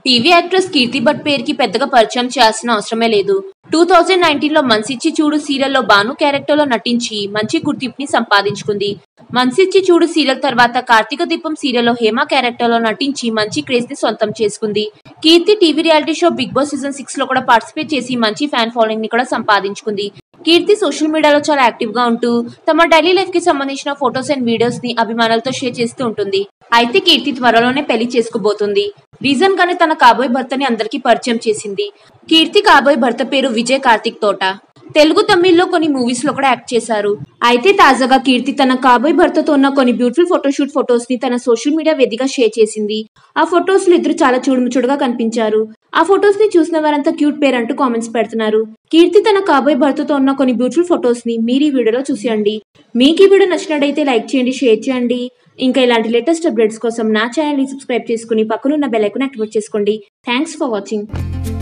TV actress కీర్తి భట్ పేరుకి పెద్దగా పరిచయం చేయాల్సిన అవసరమే లేదు టూ థౌజండ్ నైన్టీన్ లో మన్సిచ్చి చూడు సీరియల్లో బాను క్యారెక్టర్ లో నటించి మంచి గుర్తింపుని సంపాదించుకుంది మన్సిచ్చి చూడు సీరియల్ తర్వాత కార్తీక దీపం సీరియల్లో హేమ క్యారెక్టర్ లో నటించి మంచి క్రేజ్ ని సొంతం చేసుకుంది Keerthi TV reality show Big Boss season six లో కూడా పార్టిసిపేట్ చేసి మంచి ఫ్యాన్ ఫాలోయింగ్ ని కూడా సంపాదించుకుంది కీర్తి సోషల్ మీడియాలో చాలా యాక్టివ్ గా ఉంటూ తమ డైలీ లైఫ్ కి సంబంధించిన ఫొటోస్ అండ్ వీడియోస్ ని అభిమానులతో షేర్ చేస్తూ ఉంటుంది అయితే కీర్తి త్వరలోనే పెళ్లి చేసుకోబోతుంది రీజన్ గానే తన కాబోయే భర్తని అందరికీ పరిచయం చేసింది కీర్తి కాబోయే భర్త పేరు విజయ్ కార్తిక్ తోట తెలుగు తమిళ్లో కొన్ని మూవీస్ లో కూడా యాక్ట్ చేశారు అయితే తాజాగా కీర్తి తన కాబోయే భర్తతో ఉన్న కొన్ని బ్యూటిఫుల్ ఫోటోషూట్ ఫొటోస్ ని తన సోషల్ మీడియా వేదికగా షేర్ చేసింది ఆ ఫొటోస్ లో ఇద్దరు చాలా చూడముచుడుగా కనిపించారు ఆ ఫొటోస్ ని చూసిన వారంతా క్యూట్ పేరు అంటూ కామెంట్స్ పెడుతున్నారు కీర్తి తన కాబోయే భర్తతో ఉన్న కొన్ని బ్యూటిఫుల్ ఫొటోస్ ని మీరు ఈ వీడియోలో చూసేయండి మీకు ఈ వీడియో నచ్చినట్టయితే లైక్ చేయండి షేర్ చేయండి ఇంకా ఇలాంటి లేటెస్ట్ అప్డేట్స్ కోసం నా ఛానల్ ని సబ్స్క్రైబ్ చేసుకుని పక్కనున్న బెల్ ఐకాన్ యాక్టివేట్ చేసుకోండి థ్యాంక్స్ ఫర్ వాచింగ్